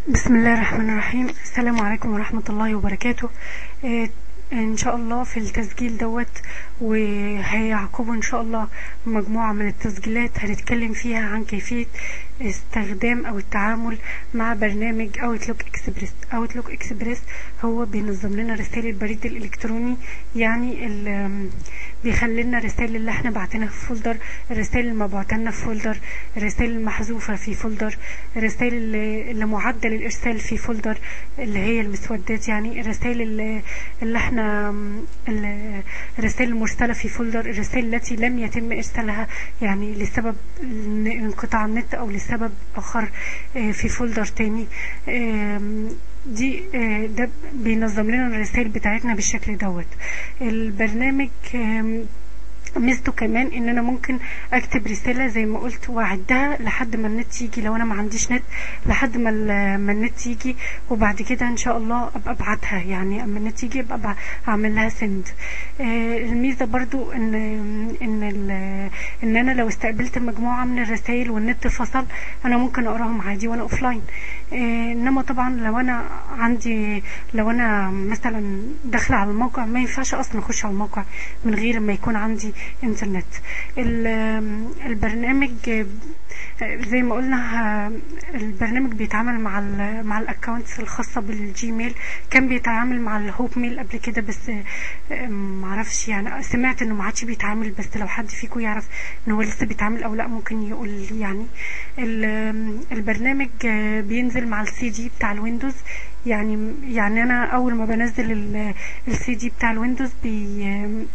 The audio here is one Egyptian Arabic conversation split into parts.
بسم الله الرحمن الرحيم السلام عليكم ورحمة الله وبركاته آه، ان شاء الله في التسجيل دوت وهيعقبه ان شاء الله مجموعة من التسجيلات هنتكلم فيها عن كيفية استخدام او التعامل مع برنامج اوتلوك اكسبريس اوتلوك اكسبريس هو بينظم لنا رسائل البريد الالكتروني يعني ال- بيخلي لنا الرسائل اللي احنا بعتناها في فولدر الرسائل اللي مبعوتة لنا في فولدر الرسائل المحذوفة في فولدر الرسائل اللي, اللي معدل الارسال في فولدر اللي هي المسودات يعني الرسائل اللي, اللي احنا اللي- الرسائل المرسلة في فولدر الرسائل التي لم يتم ارسالها يعني لسبب انقطاع النت او لسبب اخر آه، في فولدر تاني آم، دي آه، ده بينظم لنا الرسائل بتاعتنا بالشكل دوت البرنامج آم، ميزته كمان ان انا ممكن اكتب رسالة زي ما قلت واعدها لحد ما النت يجي لو انا ما عنديش نت لحد ما ال- ما النت يجي وبعد كده ان شاء الله ابقى ابعتها يعني اما النت يجي ابقى أبع- اعمل لها سند الميزة برضو ان ان ال- ان انا لو استقبلت مجموعة من الرسائل والنت فصل انا ممكن اقراهم عادي وانا اوفلاين انما طبعا لو انا عندي لو انا مثلا داخله على الموقع ما ينفعش اصلا اخش على الموقع من غير ما يكون عندي انترنت ال- البرنامج آه، زي ما قلنا آه، البرنامج بيتعامل مع ال مع الاكونتس الخاصه بالجيميل كان بيتعامل مع الهوب ميل قبل كده بس آه، معرفش يعني سمعت انه ما عادش بيتعامل بس لو حد فيكم يعرف ان هو لسه بيتعامل او لا ممكن يقول لي يعني ال- البرنامج آه، بينزل مع السي دي بتاع الويندوز يعني يعني انا اول ما بنزل السي دي بتاع الويندوز بي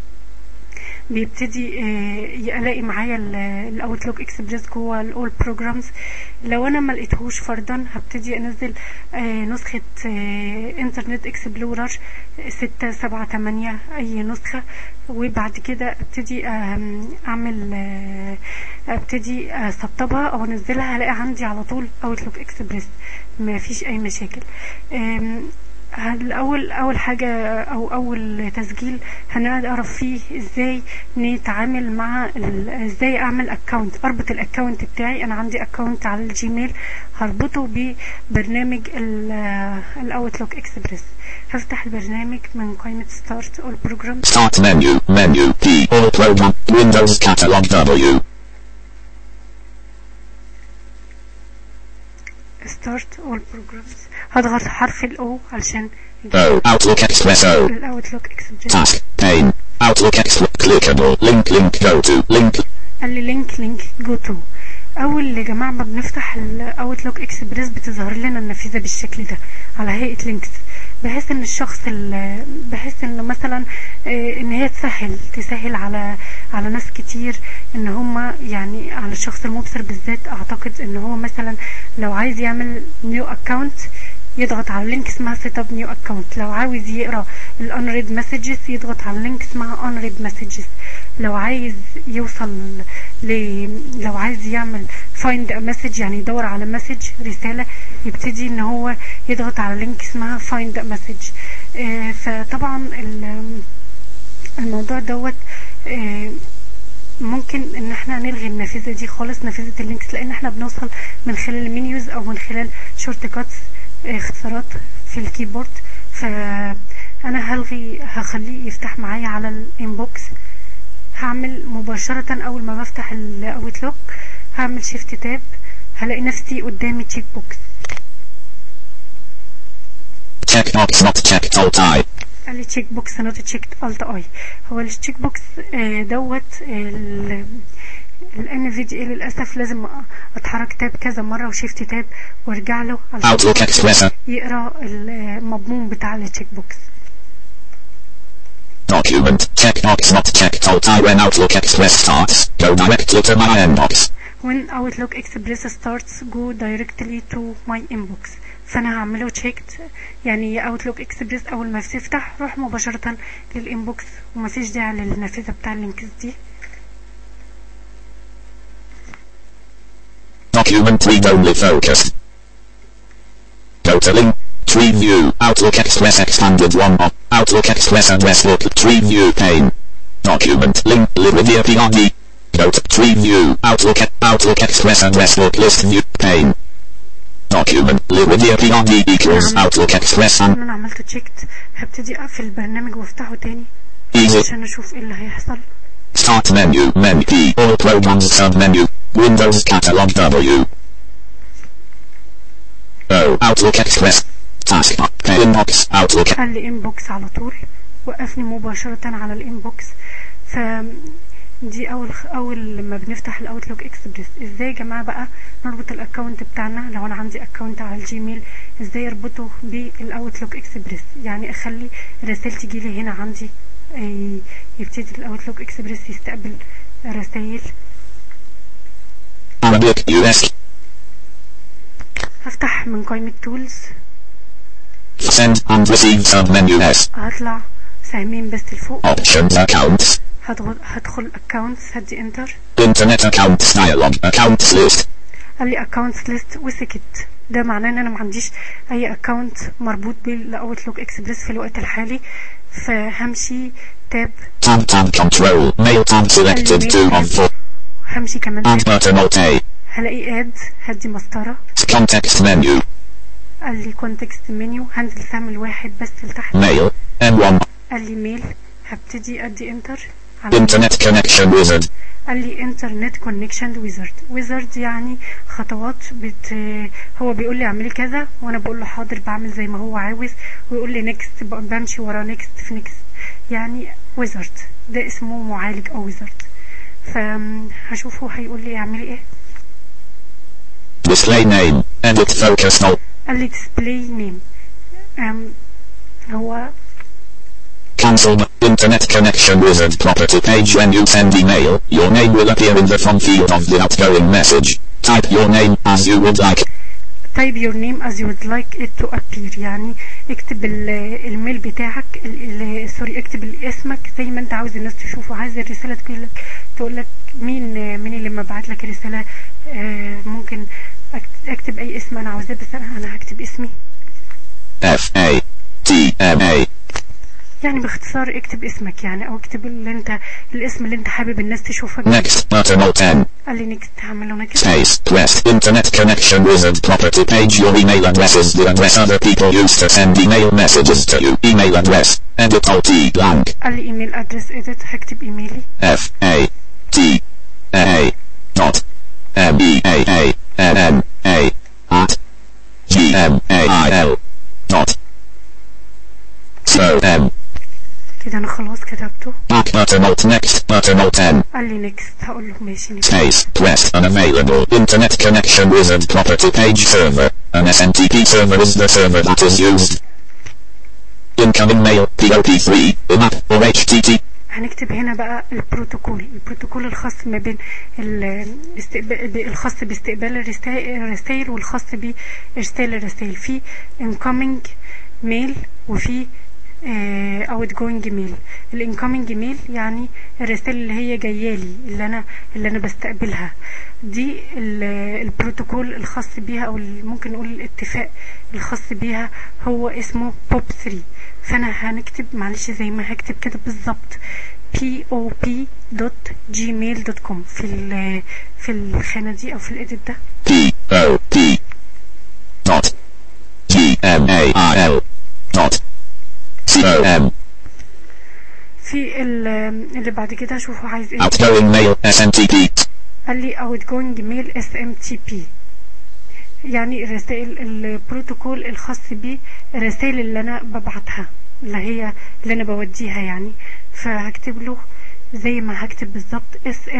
بيبتدي آه، الاقي معايا الاوتلوك اكسبريس جوه الاول بروجرامز لو انا ما لقيتهوش فرضا هبتدي انزل آه، نسخه آه، انترنت اكسبلورر 6 7 8 اي نسخه وبعد كده ابتدي آم، اعمل آه، ابتدي اسطبها او انزلها هلاقي عندي على طول اوتلوك اكسبريس ما فيش اي مشاكل آم، الاول اول حاجه او اول تسجيل هنعرف فيه ازاي نتعامل مع ال- ازاي اعمل اكونت اربط الاكونت بتاعي انا عندي اكونت على الجيميل هربطه ببرنامج الاوتلوك اكسبريس هفتح البرنامج من قائمه ستارت اول بروجرام Start menu, menu, P, all program, Windows catalog W, ستارت اول بروجرامز هضغط حرف الاو علشان O, Outlook Express O, الاوتلوك اكسبريس task, pane, Outlook Express, clickable, link, link, go to, link, قال لي لينك لينك جو تو اول يا جماعه ما بنفتح الاوتلوك اكسبريس بتظهر لنا النافذه بالشكل ده على هيئه لينكس بحيث ان الشخص ال- بحيث ان مثلا آه، ان هي تسهل تسهل على على ناس كتير ان هم يعني على الشخص المبصر بالذات اعتقد ان هو مثلا لو عايز يعمل نيو اكونت يضغط على لينك اسمها سيت اب نيو اكونت لو عاوز يقرا الانريد مسجز يضغط على لينك اسمها انريد مسجز لو عايز يوصل ل لو عايز يعمل find a message يعني يدور على مسج رسالة يبتدي ان هو يضغط على لينك اسمها find a message آه، فطبعا ال- الموضوع دوت آه، ممكن ان احنا نلغي النافذه دي خالص نافذه اللينكس لان احنا بنوصل من خلال المنيوز او من خلال شورت كاتس اختصارات في الكيبورد فانا هلغي هخليه يفتح معايا على الانبوكس هعمل مباشرة اول ما بفتح الاوتلوك هعمل شيفت تاب هلاقي نفسي قدامي تشيك بوكس checkbox not checked, alt I, قال لي تشيك بوكس نوت تشيكت الت اي هو التشيك بوكس آه، دوت الان في دي للاسف لازم اتحرك تاب كذا مره وشيفت تاب وارجع له علشان Outlook Express, يقرا المضمون بتاع التشيك بوكس document, checkbox not checked, alt I when Outlook Express starts, go directly to my inbox, when Outlook Express starts go directly to my inbox فانا هعمله checked يعني Outlook Express اول ما تفتح روح مباشرة للانبوكس ومفيش داعي للنافذة بتاع اللينكس دي document read only focused, go to link, tree view, Outlook Express expanded 1 of, Outlook Express address book, tree view pane, document link, Livia PRD, go to tree view, Outlook, Outlook Express address book list view pane, Document. Lydia PRD equals نعم. Outlook Express and انا عملت تشيكت هبتدي اقفل البرنامج وافتحه تاني easy. عشان اشوف ايه اللي هيحصل Start menu. Menu P. All programs sub menu. Windows catalog W. O. Outlook Express. Taskbar. Inbox. Outlook. قال لي انبوكس على طول وقفني مباشرة على الانبوكس ف دي اول اول لما بنفتح الاوتلوك اكسبريس ازاي يا جماعه بقى نربط الاكونت بتاعنا لو انا عندي اكونت على الجيميل ازاي اربطه بالاوتلوك اكسبريس يعني اخلي الرسائل تجي لي هنا عندي آه، يبتدي الاوتلوك اكسبريس يستقبل رسائل Arabic. US. هفتح من قائمة تولز Send and receive sub menu S. هطلع سهمين بس لفوق Options accounts. هضغط هدخل اكونتس هدي انتر Internet accounts dialog. Accounts list. قال لي اكونتس ليست وسكت ده معناه ان انا ما عنديش اي اكونت مربوط بالاوتلوك اكسبريس في الوقت الحالي فهمشي تاب Tab tab control. Mail tab selected 2 of 4. همشي كمان Add تاب button Alt A. هلاقي اد هدي مسطرة Context menu. قال لي كونتكست منيو هنزل سهم الواحد بس لتحت Mail. M1. قال لي ميل هبتدي ادي انتر على Internet connection wizard. قال لي انترنت كونكشن ويزرد ويزرد يعني خطوات بت هو بيقول لي اعملي كذا وانا بقول له حاضر بعمل زي ما هو عاوز ويقول لي نيكست بمشي ورا نيكست في نيكست يعني ويزرد ده اسمه معالج او ويزرد فهشوفه هيقول لي اعملي ايه Display name. Edit focus null. قال لي ديسبلاي نيم هو Cancel m- Internet connection wizard property page when you send email. Your name will appear in the from field of the outgoing message. Type your name as you would like. type your name as you would like it to appear يعني اكتب ال- الميل بتاعك ال- ال- سوري اكتب اسمك زي ما انت عاوز الناس تشوفه عايز الرسالة تقول لك تقول لك مين مين اللي مبعت لك رسالة آه، ممكن أكت- اكتب اي اسم انا عاوزاه بس انا انا هكتب اسمي F A T M A. يعني باختصار اكتب اسمك يعني او اكتب اللي انت الاسم اللي انت حابب الناس تشوفك Next button Alt N. قال لي نكست هعمل له نكست Space. Quest. Internet connection wizard property page. Your email address is the address other people use to send email messages to you. Email address. Edit Alt E blank. قال لي ايميل ادرس اديت هكتب ايميلي F A T A dot M E A A N N A at G M A I L dot So M كده انا خلاص كتبته back button alt next button alt N قال لي نكست هقول له ماشي next. space quest unavailable internet connection wizard property page server an SMTP server is the server that is used incoming mail POP3 IMAP or HTTP هنكتب هنا بقى البروتوكول البروتوكول الخاص ما بين ال- الاستقبال الخاص باستقبال الرسائل الرسائل والخاص بارسال الرسائل في incoming ميل وفي اوت جوينج ميل الانكoming ميل يعني الرسائل اللي هي جايه لي اللي انا اللي انا بستقبلها دي ال- البروتوكول الخاص بيها او ال- ممكن نقول الاتفاق الخاص بيها هو اسمه بوب 3 فانا هنكتب معلش زي ما هكتب كده بالظبط pop.gmail.com في ال- في الخانه دي او في الايديت ده P O P dot G M A I L dot C O M في ال- اللي بعد كده اشوفه عايز ايه outgoing mail SMTP قال لي outgoing mail SMTP يعني الرسائل البروتوكول الخاص بيه الرسائل اللي انا ببعتها اللي هي اللي انا بوديها يعني فهكتب له زي ما هكتب بالظبط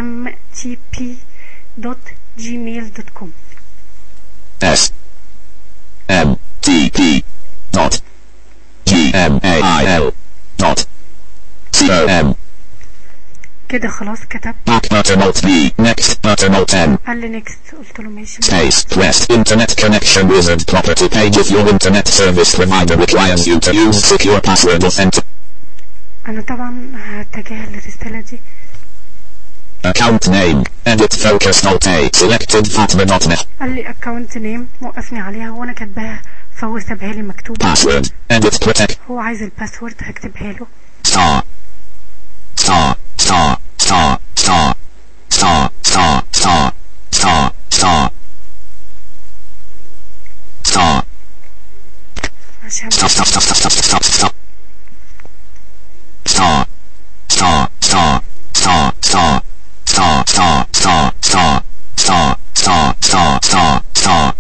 smtp.gmail.com S M T P dot G M A I L dot C O M كده خلاص كتبت back button alt B next button alt N قال لي نيكست قلت له ماشي Space Quest Internet Connection Wizard Property Page If your internet service provider requires you to use secure password authentic انا طبعا هتجاهل الرسالة دي account name edit focus alt A selected fatma.net قال لي اكونت نيم وقفني عليها وانا كاتباها فهو سابها لي مكتوبة password edit protect هو عايز الباسورد هكتبها له star star star star star star star star star star ماشي يا Stop, stop, stop, stop, stop, stop, stop. Star. Star, star, star, star, star, star, star, star, star, star, star, star, star.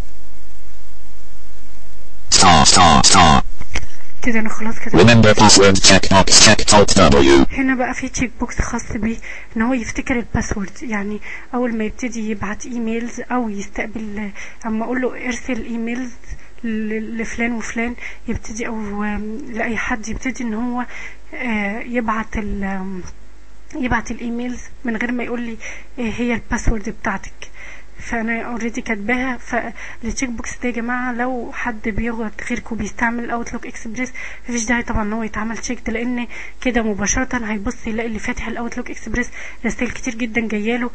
Star, star, star. كده انا خلاص كده Remember password check box check alt W. هنا بقى في تشيك بوكس خاص بيه ان هو يفتكر الباسورد يعني اول ما يبتدي يبعت ايميلز او يستقبل اما اقول له ارسل ايميلز ل- لفلان وفلان يبتدي او آم، لاي حد يبتدي ان هو آه، يبعت ال آم، يبعت الايميلز من غير ما يقول لي ايه هي الباسورد بتاعتك فانا اوريدي كاتباها فالتشيك بوكس ده يا جماعه لو حد بيغلط غيركم بيستعمل اوتلوك اكسبريس مفيش داعي طبعا ان هو يتعمل تشيك ده لان كده مباشره هيبص يلاقي اللي فاتح الاوتلوك اكسبريس رسائل كتير جدا جاياله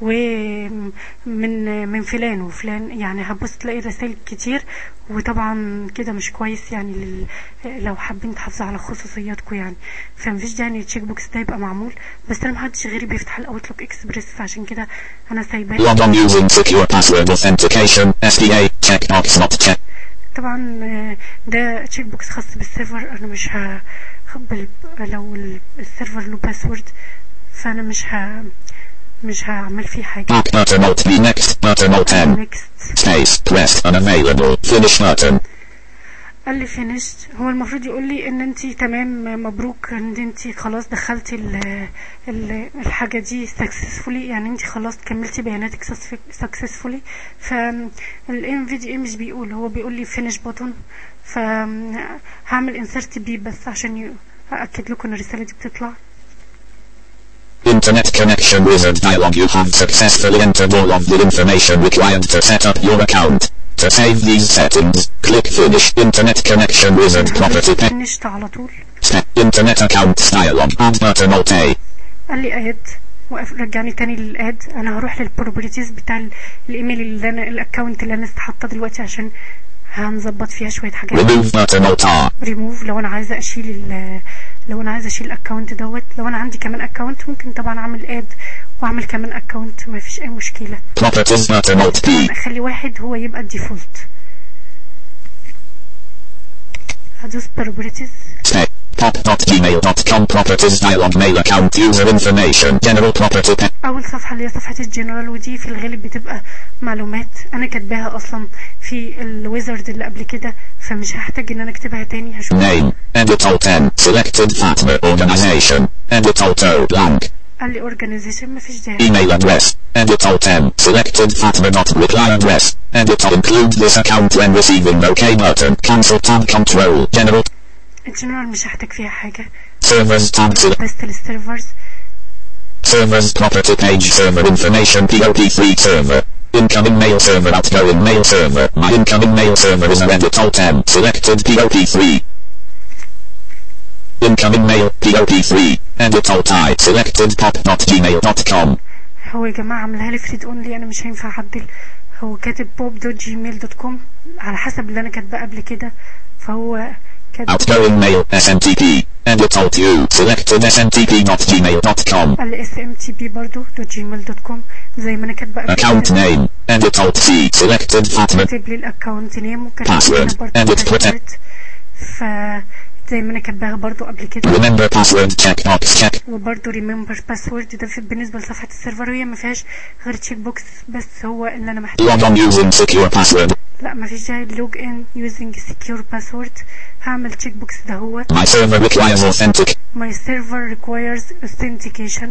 ومن من فلان وفلان يعني هتبص تلاقي رسائل كتير وطبعا كده مش كويس يعني لل... لو حابين تحافظوا على خصوصياتكم يعني فمفيش داعي ان التشيك بوكس ده يبقى معمول بس انا محدش غيري بيفتح الاوتلوك اكسبريس فعشان كده انا سايباه Log on using secure password authentication. SDA checkbox not check. طبعا آه، ده تشيك بوكس خاص بالسيرفر انا مش ه بال- لو ال- السيرفر له باسورد فانا مش ه مش هعمل فيه حاجه Back button alt B next button alt N. نيكست Space pressed unavailable. Finish button. قال لي فينيشت هو المفروض يقول لي ان انت تمام مبروك ان انت خلاص دخلتي ال ال الحاجه دي سكسسفولي يعني انت خلاص كملتي بياناتك سكسسفولي فالام في دي مش بيقول هو بيقول لي فينيش بوتون فهعمل انسرت بي بس عشان ي- ااكد لكم ان الرساله دي بتطلع Internet connection wizard dialog. You have successfully entered all of the information required to set up your account. To save these settings, click Finish Internet connection wizard property pa- فينيشت على طول step Internet accounts dialog. Add button alt A. قال لي اد وقف رجعني تاني للاد انا هروح للبروبرتيز بتاع ال- الايميل اللي انا الاكونت اللي انا حاطاه دلوقتي عشان هنظبط فيها شويه حاجات Remove button alt R. ريموف لو انا عايزه اشيل ال- لو انا عايزه اشيل الاكونت دوت لو انا عندي كمان اكونت ممكن طبعا اعمل اد واعمل كمان اكونت ما فيش اي مشكله Properties button alt P. اخلي واحد هو يبقى الديفولت هدوس بروبرتيز Step pop.gmail.com properties dialog mail account user information general property pa- اول صفحه اللي هي صفحه الجنرال ودي في الغالب بتبقى معلومات انا كاتباها اصلا في الويزرد اللي قبل كده فمش هحتاج ان انا اكتبها تاني هشوف name edit alt N selected FATMA organization edit alt O blank قال لي اورجانيزيشن مفيش داعي email address edit alt N selected FATMA dot reply address edit alt include this account when receiving OK button cancel tab control general الجنرال مش هحتاج فيها حاجه servers tab select بس للسيرفرز servers property page server information POP3 server incoming mail server outgoing mail server my incoming mail server is an edit alt N selected POP3 incoming mail POP3 edit alt I selected pop.gmail.com هو يا جماعه عاملها لي فريد اونلي انا مش هينفع اعدل هو كاتب بوب دوت جيميل دوت كوم على حسب اللي انا كاتباه قبل كده فهو كاتب outgoing mail SMTP edit alt U selected SMTP.gmail.com قال اس ام تي بي برضه دوت جيميل دوت كوم زي ما انا كاتبه قبل account كده name edit alt C selected Fatma كاتب لي الاكونت نيم وكاتب Password. لي برضه Edit Twitter. password. ف زي ما انا كاتباها برضه قبل كده remember password checkbox check وبرضه ريمبر باسورد ده في بالنسبه لصفحه السيرفر وهي ما فيهاش غير تشيك بوكس بس هو اللي انا محتاج log on using secure password لا ما فيش داعي لوج ان يوزنج سكيور باسورد هعمل تشيك بوكس ده هو my server requires authentic my server requires authentication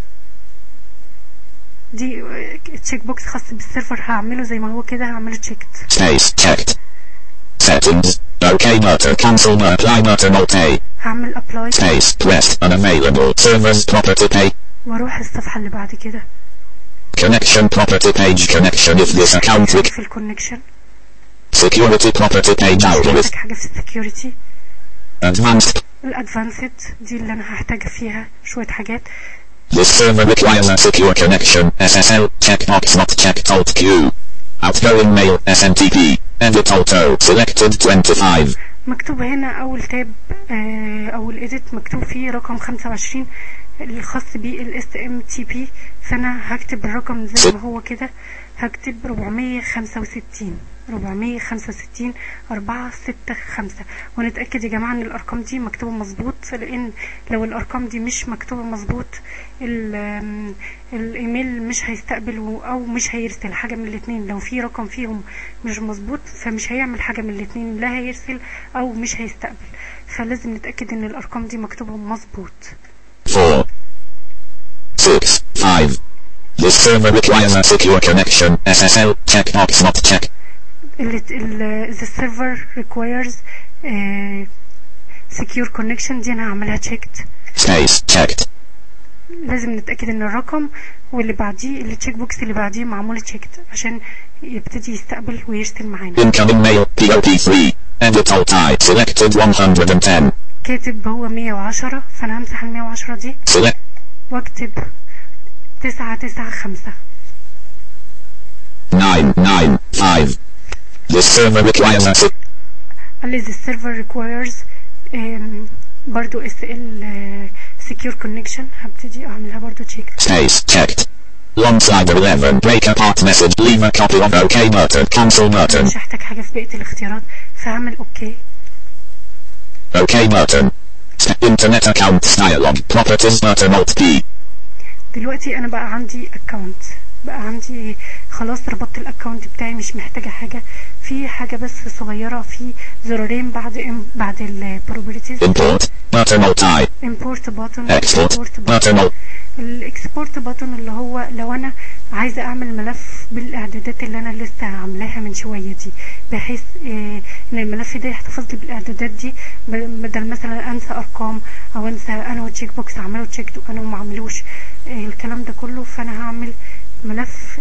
دي تشيك بوكس خاص بالسيرفر هعمله زي ما هو كده هعمله تشيكت space checked settings OK button cancel apply button alt A هعمل ابلاي space pressed unavailable servers property page واروح الصفحه اللي بعد كده connection property page connection if this account with في الكونكشن security property page algorithm محتاج حاجه في السكيورتي advanced الادفانسد دي اللي انا هحتاج فيها شويه حاجات This server requires a secure connection. SSL checkbox not checked Alt Q. Outgoing mail SMTP. Edit Alt O. Selected 25. مكتوب هنا اول تاب آه، او الايديت مكتوب فيه رقم 25 الخاص بيه الاس ام تي بي فانا هكتب الرقم زي ما هو كده هكتب 465 465 4 6 5 ونتأكد يا جماعة ان الارقام دي مكتوبة مظبوط لان لو الارقام دي مش مكتوبة مظبوط ال- الايميل مش هيستقبل و- او مش هيرسل حاجة من الاتنين لو في رقم فيهم مش مظبوط فمش هيعمل حاجة من الاتنين لا هيرسل او مش هيستقبل فلازم نتأكد ان الارقام دي مكتوبة مظبوط 4, 6, 5. This server requires a secure connection. SSL checkbox not check. ال ال the server requires uh, secure connection دي انا هعملها checked Space checked. لازم نتأكد ان الرقم واللي بعديه اللي تشيك بوكس اللي بعديه معمول checked عشان يبتدي يستقبل ويرسل معانا Incoming mail POP3. Edit alt I. Selected 110. كاتب هو 110 فانا همسح ال 110 دي Select واكتب 995 9, 9, 5. This server requires a sec- قال لي the server requires um, برضو SL uh, secure connection هبتدي اعملها برضو checked space checked. Long slider 11. Break apart message. Leave a copy of OK Merton. Cancel Merton. مش هحتاج حاجة في بقية الاختيارات فهعمل اوكي OK Merton. St- Internet accounts dialog. Properties Merton Alt P. دلوقتي انا بقى عندي اكونت بقى عندي خلاص ربطت الاكونت بتاعي مش محتاجة حاجة في حاجة بس صغيرة في زرارين بعد ام بعد البروبرتيز Import. Merton Alt I. import button Export. export button Merton Alt. الاكسبورت بutton اللي هو لو انا عايزة اعمل ملف بالاعدادات اللي انا لسه عاملاها من شوية دي بحيث آه، ان الملف ده يحتفظ لي بالاعدادات دي ب- بدل مثلا انسى ارقام او انسى انا والتشيك بوكس عملوا تشيك وانا ما عملوش آه، الكلام ده كله فانا هعمل ملف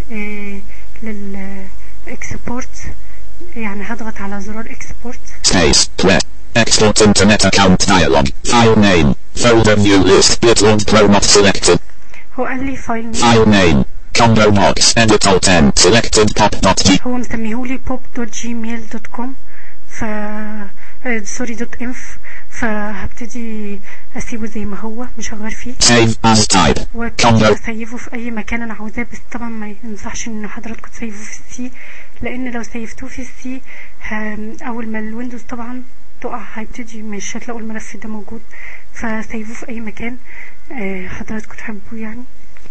للاكسبورت يعني هضغط على زرار اكسبورت Space. Press. Export internet account dialog. File name. Folder view list. Bitload Pro not selected. هو قال لي فايل File name. Combo box. Edit alt N. Selected pop.g. هو مسميهولي pop.gmail.com ف آه، سوري دوت انف فهبتدي اسيبه زي ما هو مش هغير فيه Save as type. وابتدي Combo. اسيفه في اي مكان انا عاوزاه بس طبعا ما ينصحش ان حضراتكم تسيفوه في السي لان لو سيفتوه في السي ه- اول ما الويندوز طبعا تقع هيبتدي مش هتلاقوا الملف ده موجود فسيفوه في اي مكان آه، حضراتكم تحبوه يعني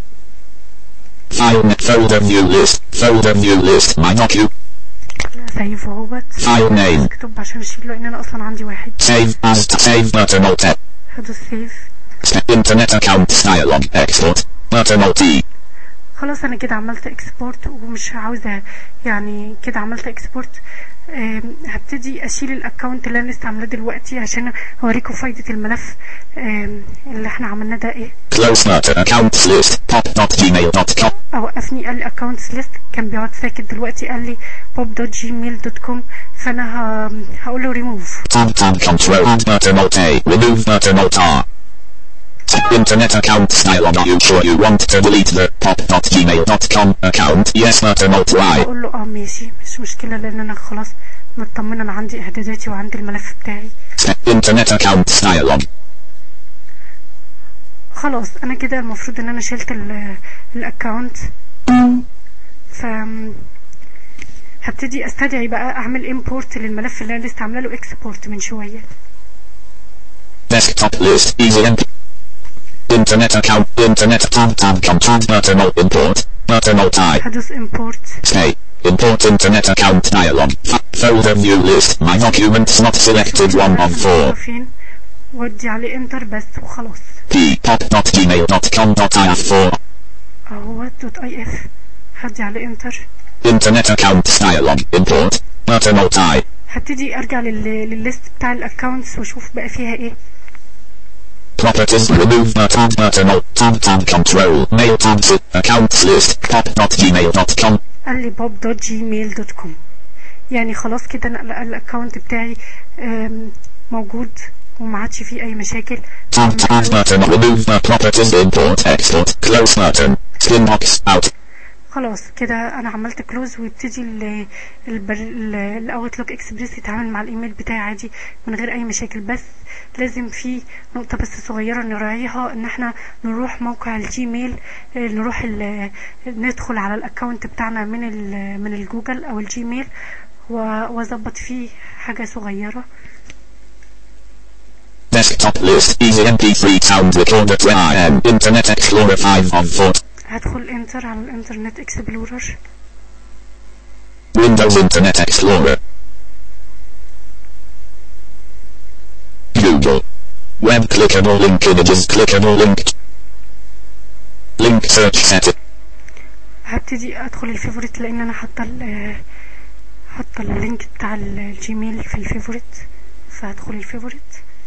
File net folder view list. Folder view list. Minocu. سيفه اهوت File name. اكتب عشان اشيله لان انا eصلا عندي واحد Save as save button alt F. هدوس سيف Internet accounts dialog. Export. Button alt E. خلاص انا كده عملت اكسبورت ومش عاوزه يعني كده عملت اكسبورت آم، هبتدي اشيل الاكونت اللي انا لسه عاملاه دلوقتي عشان اوريكم فايده الملف آم، اللي احنا عملناه ده ايه Close Merton accounts list. Pop.gmail.com. اوقفني قال لي اكونتس ليست كان بيقعد ساكت دلوقتي قال لي pop.gmail.com فانا ه- هقول له ريموف Tab tab control and Merton alt A. Remove Merton alt R. Internet accounts dialog. Are you sure you want to delete the pop.gmail.com account? Yes Merton alt Y. اقول له اه ماشي مش مشكله لان انا خلاص مطمنه انا عندي اعداداتي وعندي الملف بتاعي Internet accounts dialog. خلاص انا كده المفروض ان انا شلت ال- الاكونت ف هبتدي استدعي بقى اعمل امبورت للملف اللي انا لسه عامله له اكسبورت من شويه Desktop list. Easy MP. Internet account. Internet tab tab control Merton alt import. Merton alt I. هدوس امبورت Stay. Import internet account dialog. F- folder view list. My documents not selected one of four. فين ودي عليه انتر بس وخلاص P pop.gmail.com.if4. اهو دوت اي اف هدي عليه انتر Internet accounts dialog. Import. Merton alt I. هبتدي ارجع لل... للليست بتاع الاكونتس واشوف بقى فيها ايه Properties remove Merton Merton alt tab tab control. Mail tabs accounts list. pop.gmail.com. قال لي bob دوت جيميل دوت كوم يعني خلاص كده انا الاكونت بتاعي آم، موجود وما عادش فيه اي مشاكل Tab tab Merton remove my properties import export. Close Merton. Skinbox out. خلاص كده انا عملت كلوز ويبتدي ال- البر... ال- الاوتلوك اكسبريس يتعامل مع الايميل بتاعي عادي من غير اي مشاكل بس لازم في نقطة بس صغيرة نراعيها ان احنا نروح موقع الجيميل آه، نروح ال... ندخل على الاكونت بتاعنا من ال... من الجوجل او الجيميل و- واظبط فيه حاجة صغيرة Desktop list. Easy MP3 sound recorder. IM. Internet Explorer 5 on 4. هدخل انتر على الانترنت اكسبلورر Windows Internet Explorer. Google. Web clickable link images clickable link. Link search set. هبتدي ادخل الفيفوريت لان انا حاطه ال- حاطه اللينك بتاع ال- الجيميل في الفيفوريت فهدخل الفيفوريت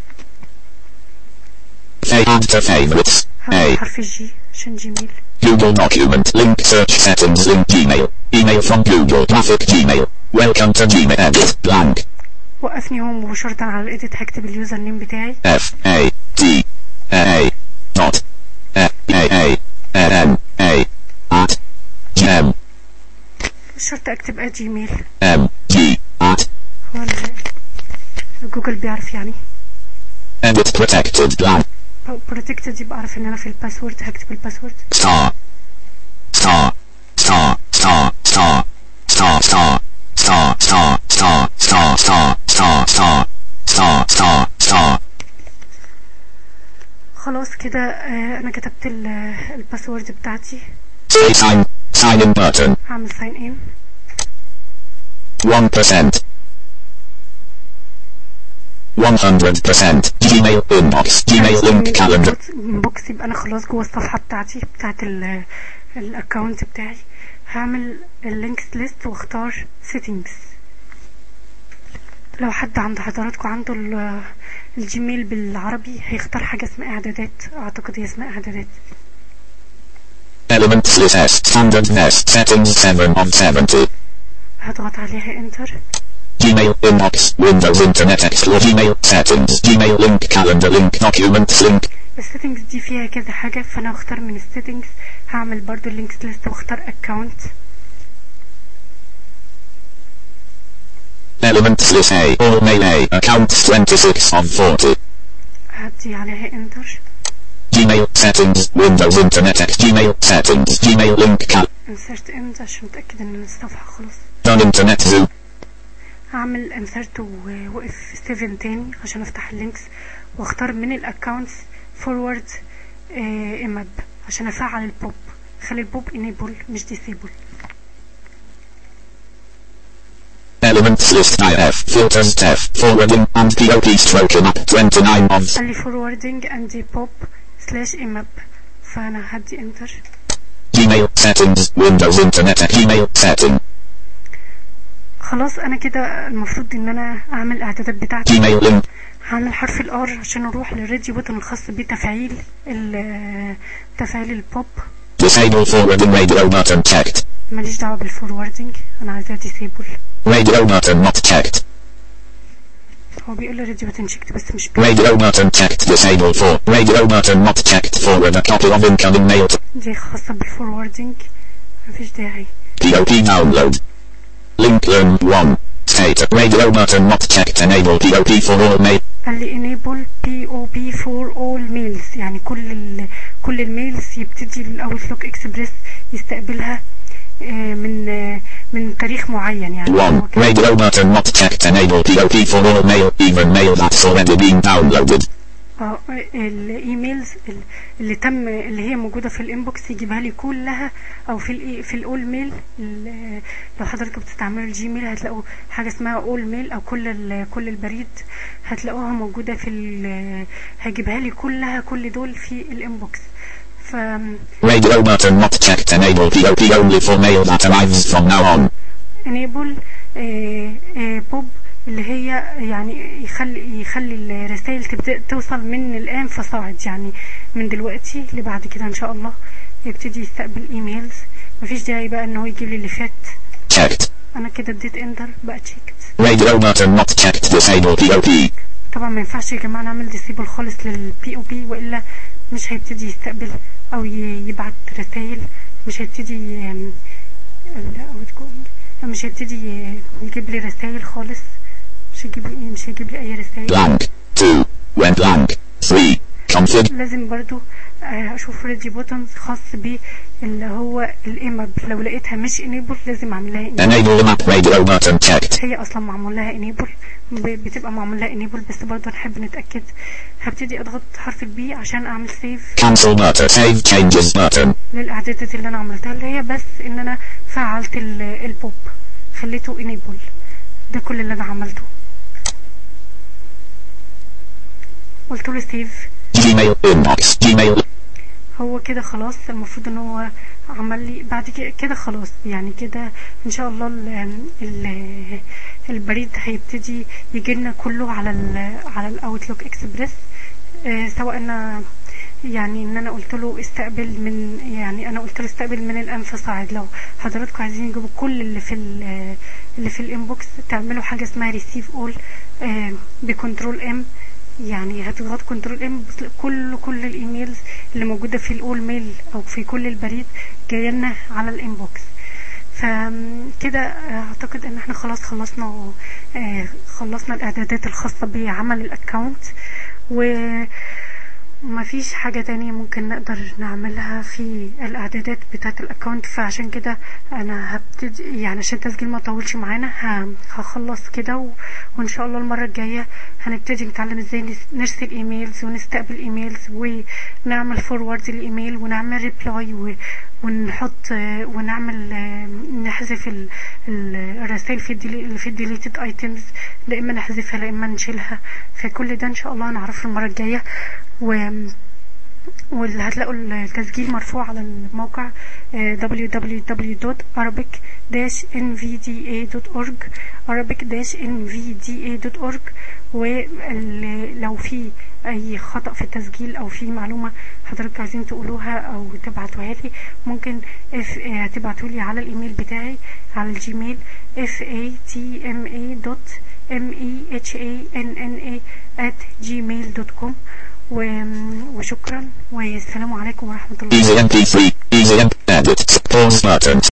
A add to favorites. هعمل A. حرف الجي عشان جيميل Google document link search settings link Gmail. Email from Google traffic Gmail. Welcome to Gmail edit blank. وقفني هو مباشرة على الايديت هكتب اليوزر نيم بتاعي F A D A dot F A A N A at gem مش شرط اكتب ات جيميل M G at هو ال- جوجل بيعرف يعني edit protected blank بروتكتد يبقى اعرف ان انا في الباسورد هكتب الباسورد star star star star star star star star star star star star star star star star star خلاص كده آه، انا كتبت ال- الباسورد بتاعتي say sign sign in button هعمل ساين ان 1% 100% Gmail inbox Gmail link calendar بوكس يبقى انا خلاص جوه الصفحه بتاعتي بتاعت ال- الاكونت بتاعي هعمل اللينكس ليست واختار سيتنجز لو حد عند حضراتكم عنده ال- الجيميل بالعربي هيختار حاجه اسمها اعدادات اعتقد هي اسمها اعدادات Elements list S standard nest settings 7 of 70 هضغط عليها انتر Gmail inbox Windows Internet Explorer Gmail settings Gmail link calendar link documents link السيتنجز دي فيها كذا حاجه فانا هختار من السيتنجز هعمل برضو اللينكس ليست واختار اكونت Elements list A all mail A accounts 26 of 40 هدي عليها انتر Gmail settings Windows Internet X Gmail settings Gmail link cal انسرت اند عشان اتاكد ان الصفحه خلاص Done Internet Zoo هعمل انسرت ووقف 7 تاني عشان افتح اللينكس واختار من الاكونتس فورورد ايماب عشان افعل البوب خلي البوب انيبل مش ديسيبل Elements list IF filters F forwarding and POP stroke up 29 of قال لي فوروردنج اند بوب سلاش ايماب فانا هدي انتر Gmail settings Windows Internet X Gmail setting خلاص انا كده المفروض ان انا اعمل الاعدادات بتاعتي Gmail link هعمل حرف الار عشان اروح للراديو بوتن الخاص بتفعيل ال- تفعيل البوب Disable forwarding radio button checked. ماليش دعوه بالفوروردنج انا عايزاه ديسيبل Radio button not checked. هو بيقول لي راديو بوتن شيكت بس مش بي Radio button checked. Disable for radio button not checked. Forward a copy of incoming mail to دي خاصة بالفوروردنج مفيش داعي POP download. Link learn 1. State radio button not checked. Enable POP for all mail. قال لي enable POP for all mails يعني كل ال كل الميلز يبتدي الاوتلوك اكسبريس يستقبلها آه، من آه، من تاريخ معين يعني 1. هو كده. Radio button not checked. Enable POP for all mail. Even mail that's already been downloaded. اه الايميلز ال- اللي تم اللي هي موجوده في الانبوكس يجيبها لي كلها او في الاي في الاول ميل ال- لو حضرتك بتستعملوا الجيميل هتلاقوا حاجه اسمها اول ميل او كل ال- كل البريد هتلاقوها موجوده في ال- هجيبها لي كلها كل دول في الانبوكس ف Radio button not checked. Enable POP only for mail that arrives from now on. enable بوب اللي هي يعني يخلي يخلي الرسائل تبدأ توصل من الآن فصاعد يعني من دلوقتي لبعد كده إن شاء الله يبتدي يستقبل ايميلز مفيش داعي بقى ان هو يجيب لي اللي فات Checked. انا كده اديت انتر بقى تشيكت Radio button not checked. Disable POP. طبعا ما ينفعش يا جماعه نعمل ديسيبل خالص للبي او بي والا مش هيبتدي يستقبل او ي- يبعت رسائل مش هيبتدي ي- لا، أو تكون- مش هيبتدي ي- يجيب لي رسائل خالص مش هيجيب لي مش هيجيب لي اي رسائل Blank. 2. When blank. 3. Config. لازم برضو آه، اشوف ريدي بوتنز خاص اللي هو الإيماب لو لقيتها مش انيبل لازم اعمل لها enable. Enable the map radio button checked. هي اصلا معمول لها انيبل بتبقى معمول لها انيبل بس برضه نحب نتاكد هبتدي اضغط حرف البي عشان اعمل سيف Cancel button. Save changes button. للاعدادات اللي انا عملتها اللي هي بس ان انا فعلت ال- البوب خليته انيبل ده كل اللي انا عملته قلت له سيف Gmail inbox. Gmail. هو كده خلاص المفروض ان هو عمل لي بعد كده كده خلاص يعني كده ان شاء الله ال ال البريد هيبتدي يجي لنا كله على ال على الاوتلوك اكسبريس آه، سواء انا يعني ان انا قلت له استقبل من يعني انا قلت له استقبل من الانف صاعد لو حضراتكم عايزين يجيبوا كل اللي في ال- اللي في الانبوكس تعملوا حاجه اسمها ريسيف اول بكنترول ام يعني هتضغط كنترول ام كل كل الايميلز اللي موجوده في الاول ميل او في كل البريد جايه لنا على الانبوكس فكده اعتقد ان احنا خلاص خلصنا آه، خلصنا الاعدادات الخاصه بعمل الاكونت وما فيش حاجة تانية ممكن نقدر نعملها في الاعدادات بتاعة الاكونت فعشان كده انا هبتدي يعني عشان التسجيل ما طولش معانا ه- هخلص كده و... وان شاء الله المرة الجاية هنبتدي نتعلم ازاي نس- نرسل ايميلز ونستقبل ايميلز ونعمل فورورد الايميل ونعمل ريبلاي و... ونحط آه، ونعمل آه، نحذف ال- ال- الرسائل في الديلي اللي في الديليتد ايتمز لا اما نحذفها لا اما نشيلها فكل ده ان شاء الله هنعرفه المرة الجاية و واللي هتلاقوا التسجيل مرفوع على الموقع آه، www.arabic-nvda.org arabic-nvda.org ولو في اي خطأ في التسجيل او في معلومة حضرتك عايزين تقولوها او تبعتوها لي ممكن اف تبعتوا لي على الايميل بتاعي على الجيميل fatma.mehanna at gmail.com و- وشكرا والسلام عليكم ورحمة الله Easy MP3. Easy MP. Edit. Pause button.